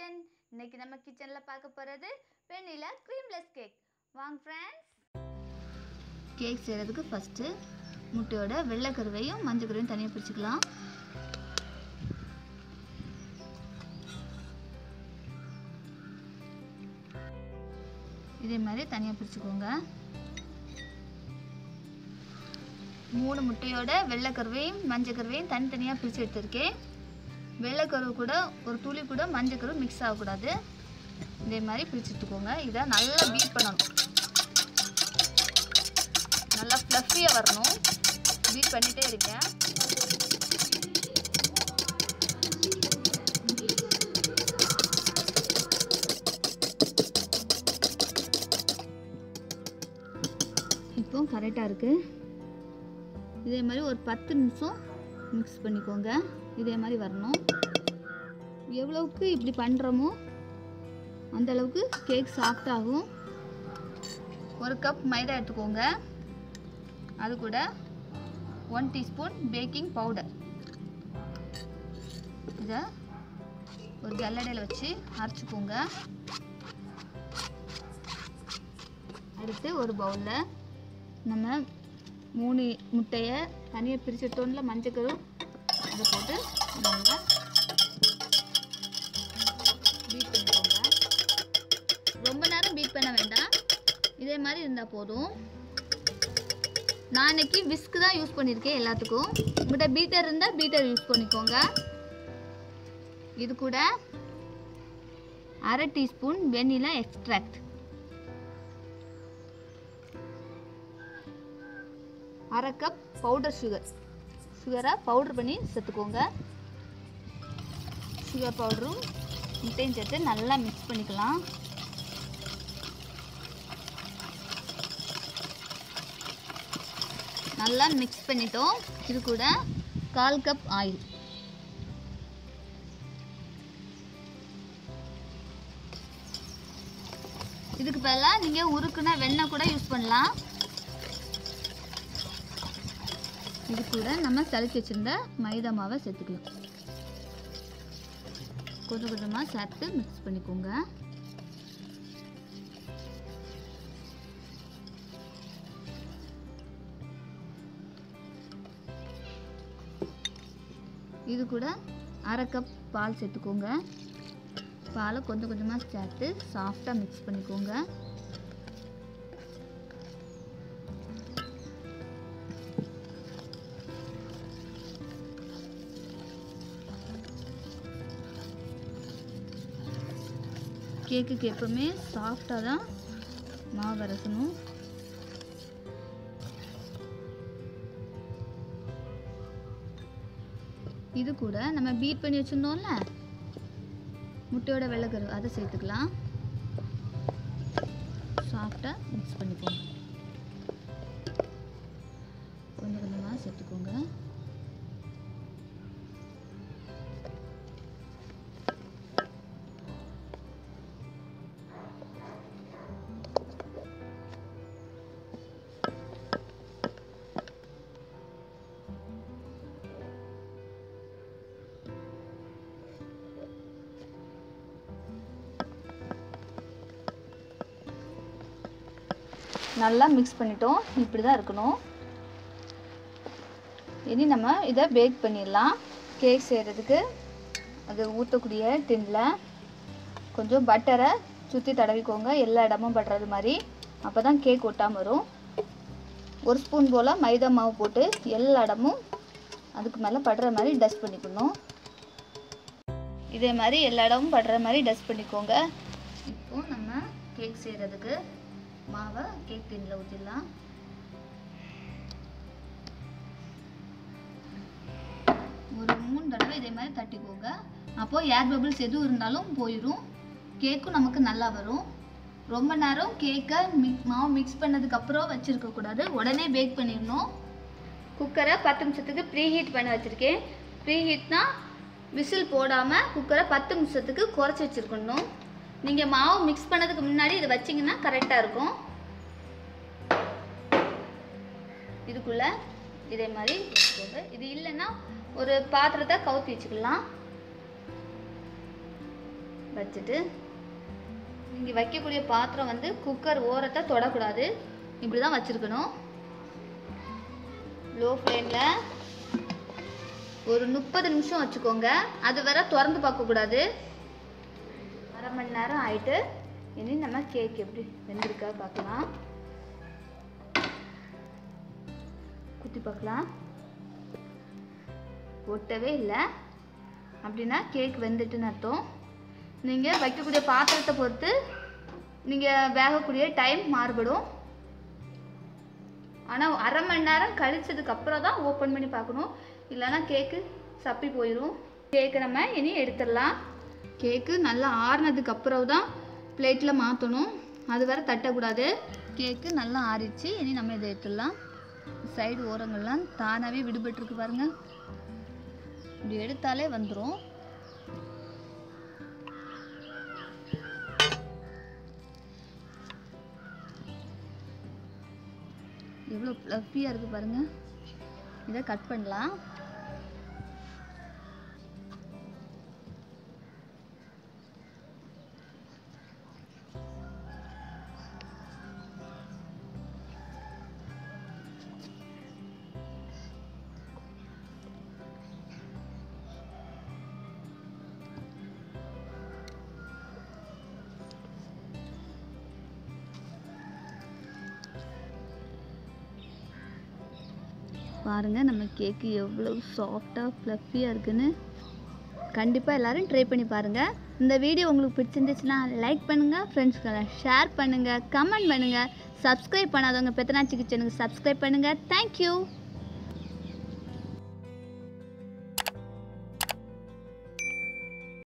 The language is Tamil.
கிச்சன் இன்னைக்கு நம்ம கிச்சனில் பார்க்க போகிறது வெண்ணிலா க்ரீம்லெஸ் கேக் வாங்க ஃப்ரெண்ட்ஸ் கேக் செய்கிறதுக்கு ஃபஸ்ட்டு முட்டையோட வெள்ளை கருவையும் மஞ்சள் கருவையும் தனியாக பிரிச்சுக்கலாம் இதே மாதிரி தனியாக பிரிச்சுக்கோங்க மூணு முட்டையோட வெள்ளை கருவையும் மஞ்சள் கருவையும் தனித்தனியாக பிரித்து எடுத்திருக்கேன் வெள்ளை கருவு கூட ஒரு துளி கூட மஞ்சள் கருவு மிக்ஸ் ஆகக்கூடாது இதே மாதிரி பிரித்து எடுத்துக்கோங்க இதை நல்லா பீட் பண்ணணும் நல்லா ஃப்ளஃபியாக வரணும் பீட் பண்ணிகிட்டே இருக்கேன் இப்போ கரெக்டாக இருக்குது இதே மாதிரி ஒரு பத்து நிமிஷம் மிக்ஸ் பண்ணிக்கோங்க இதே மாதிரி வரணும் எவ்வளவுக்கு இப்படி பண்ணுறோமோ அந்த அளவுக்கு கேக் சாஃப்ட் ஆகும் ஒரு கப் மைதா எடுத்துக்கோங்க அது கூட ஒன் டீஸ்பூன் பேக்கிங் பவுடர் இதை ஒரு ஜல்லடையில் வச்சு அரைச்சிக்கோங்க அடுத்து ஒரு பவுலில் நம்ம மூணு முட்டையை தனியாக பிரிச்சுட்டோம்ல மஞ்சக்கரு அதை போட்டு நல்லா பீட் பண்ணிக்கோங்க ரொம்ப நேரம் பீட் பண்ண வேண்டாம் இதே மாதிரி இருந்தால் போதும் நான் இன்னைக்கு விஸ்க் தான் யூஸ் பண்ணியிருக்கேன் எல்லாத்துக்கும் உங்கள்கிட்ட பீட்டர் இருந்தால் பீட்டர் யூஸ் பண்ணிக்கோங்க இது கூட அரை டீஸ்பூன் வெண்ணிலா எக்ஸ்ட்ராக்ட் அரை கப் பவுடர் சுகர் சுகரை பவுடர் பண்ணி சேர்த்துக்கோங்க சுகர் பவுடரும் முட்டையும் சேர்த்து நல்லா மிக்ஸ் பண்ணிக்கலாம் நல்லா மிக்ஸ் பண்ணிட்டோம் இது கூட கால் கப் ஆயில் இதுக்கு பதிலாக நீங்கள் உருக்குன வெண்ணெய் கூட யூஸ் பண்ணலாம் இது கூட நம்ம சளிச்சு வச்சிருந்த மைதா மாவை சேர்த்துக்கலாம் கொஞ்சம் கொஞ்சமாக சேர்த்து மிக்ஸ் பண்ணிக்கோங்க இது கூட அரை கப் பால் சேர்த்துக்கோங்க பாலை கொஞ்சம் கொஞ்சமாக சேர்த்து சாஃப்டாக மிக்ஸ் பண்ணிக்கோங்க கேக்குக்கு எப்பவுமே சாஃப்டாக தான் மாவு அரைக்கணும் இது கூட நம்ம பீட் பண்ணி வச்சுருந்தோம்ல முட்டையோட வெள்ளைக்கரு அதை சேர்த்துக்கலாம் சாஃப்டாக மிக்ஸ் பண்ணிக்கோங்க கொஞ்சம் கொஞ்சமாக சேர்த்துக்கோங்க நல்லா மிக்ஸ் பண்ணிட்டோம் இப்படி தான் இருக்கணும் இனி நம்ம இதை பேக் பண்ணிடலாம் கேக் செய்கிறதுக்கு அது ஊற்றக்கூடிய டின்னில் கொஞ்சம் பட்டரை சுற்றி தடவிக்கோங்க எல்லா இடமும் படுறது மாதிரி அப்போ தான் கேக் ஒட்டாமல் வரும் ஒரு ஸ்பூன் போல் மைதா மாவு போட்டு எல்லா இடமும் அதுக்கு மேலே படுற மாதிரி டஸ்ட் பண்ணிக்கணும் இதே மாதிரி எல்லா இடமும் படுற மாதிரி டஸ்ட் பண்ணிக்கோங்க இப்போ நம்ம கேக் செய்கிறதுக்கு மாவை கேக் டின்னில் ஊற்றிடலாம் ஒரு மூணு தடவை இதே மாதிரி தட்டிக்கோங்க அப்போது ஏர் பபிள்ஸ் எதுவும் இருந்தாலும் போயிடும் கேக்கும் நமக்கு நல்லா வரும் ரொம்ப நேரம் கேக்கை மிக் மாவு மிக்ஸ் பண்ணதுக்கப்புறம் வச்சுருக்கக்கூடாது உடனே பேக் பண்ணிடணும் குக்கரை பத்து நிமிஷத்துக்கு ப்ரீ ஹீட் பண்ண வச்சுருக்கேன் ப்ரீ ஹீட்னா விசில் போடாமல் குக்கரை பத்து நிமிஷத்துக்கு குறைச்சி வச்சுருக்கணும் நீங்கள் மாவு மிக்ஸ் பண்ணதுக்கு முன்னாடி இதை வச்சிங்கன்னா கரெக்டாக இருக்கும் இதுக்குள்ளே இதே மாதிரி வச்சுக்கோங்க இது இல்லைன்னா ஒரு பாத்திரத்தை கவுத்தி வச்சுக்கலாம் வச்சுட்டு நீங்கள் வைக்கக்கூடிய பாத்திரம் வந்து குக்கர் ஓரத்தை தொடக்கூடாது இப்படி தான் வச்சுருக்கணும் லோ ஃப்ளேமில் ஒரு முப்பது நிமிஷம் வச்சுக்கோங்க அது வரை திறந்து பார்க்கக்கூடாது அரை மணி நேரம் ஆயிட்டு இனி நம்ம கேக் எப்படி வெந்திருக்கா பார்க்கலாம் குத்தி பார்க்கலாம் ஒட்டவே இல்லை அப்படின்னா கேக் வெந்துட்டுன்னு அர்த்தம் நீங்கள் வைக்கக்கூடிய பாத்திரத்தை பொறுத்து நீங்கள் வேகக்கூடிய டைம் மாறுபடும் ஆனால் அரை மணி நேரம் கழிச்சதுக்கு அப்புறம் தான் ஓப்பன் பண்ணி பார்க்கணும் இல்லைன்னா கேக்கு சப்பி போயிடும் கேக்கு நம்ம இனி எடுத்துடலாம் கேக்கு நல்லா ஆறுனதுக்கு அப்புறம் தான் பிளேட்டில் மாற்றணும் அது வரை தட்டக்கூடாது கேக்கு நல்லா ஆறிடுச்சு இனி நம்ம இதை எடுத்துடலாம் சைடு ஓரங்கள்லாம் தானாகவே விடுபட்டுருக்கு பாருங்க இப்படி எடுத்தாலே வந்துடும் எவ்வளோ ஃப்ளஃபியாக இருக்குது பாருங்கள் இதை கட் பண்ணலாம் பாருங்கள் நம்ம கேக்கு எவ்வளோ சாஃப்டாக ஃப்ளஃபியாக இருக்குன்னு கண்டிப்பாக எல்லாரும் ட்ரை பண்ணி பாருங்கள் இந்த வீடியோ உங்களுக்கு பிடிச்சிருந்துச்சுன்னா லைக் பண்ணுங்கள் ஃப்ரெண்ட்ஸ்க்கெல்லாம் ஷேர் பண்ணுங்கள் கமெண்ட் பண்ணுங்கள் சப்ஸ்கிரைப் பண்ணாதவங்க பெத்தனாச்சி கிச்சனுக்கு சப்ஸ்கிரைப் பண்ணுங்கள் தேங்க்யூ